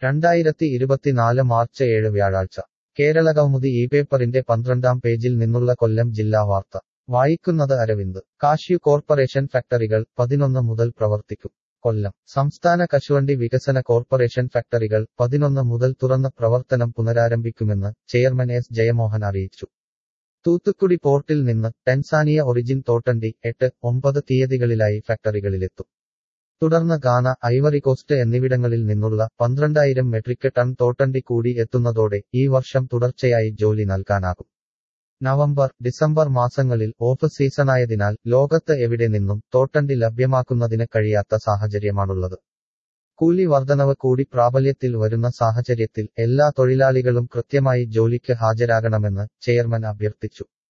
രണ്ടായിരത്തി ഇരുപത്തിനാല് മാർച്ച് ഏഴ് വ്യാഴാഴ്ച കേരള കൗമുദി ഈ പേപ്പറിന്റെ പന്ത്രണ്ടാം പേജിൽ നിന്നുള്ള കൊല്ലം ജില്ലാ വാർത്ത വായിക്കുന്നത് അരവിന്ദ് കാഷ്യു കോർപ്പറേഷൻ ഫാക്ടറികൾ പതിനൊന്ന് മുതൽ പ്രവർത്തിക്കും കൊല്ലം സംസ്ഥാന കശുവണ്ടി വികസന കോർപ്പറേഷൻ ഫാക്ടറികൾ പതിനൊന്ന് മുതൽ തുറന്ന പ്രവർത്തനം പുനരാരംഭിക്കുമെന്ന് ചെയർമാൻ എസ് ജയമോഹൻ അറിയിച്ചു തൂത്തുക്കുടി പോർട്ടിൽ നിന്ന് ടെൻസാനിയ ഒറിജിൻ തോട്ടണ്ടി എട്ട് ഒമ്പത് തീയതികളിലായി ഫാക്ടറികളിലെത്തും തുടർന്ന് ഗാന ഐവറി കോസ്റ്റ് എന്നിവിടങ്ങളിൽ നിന്നുള്ള പന്ത്രണ്ടായിരം മെട്രിക് ടൺ തോട്ടണ്ടി കൂടി എത്തുന്നതോടെ ഈ വർഷം തുടർച്ചയായി ജോലി നൽകാനാകും നവംബർ ഡിസംബർ മാസങ്ങളിൽ ഓഫ് സീസണായതിനാൽ ലോകത്ത് എവിടെ നിന്നും തോട്ടണ്ടി ലഭ്യമാക്കുന്നതിന് കഴിയാത്ത സാഹചര്യമാണുള്ളത് കൂലി വർധനവ് കൂടി പ്രാബല്യത്തിൽ വരുന്ന സാഹചര്യത്തിൽ എല്ലാ തൊഴിലാളികളും കൃത്യമായി ജോലിക്ക് ഹാജരാകണമെന്ന് ചെയർമാൻ അഭ്യർത്ഥിച്ചു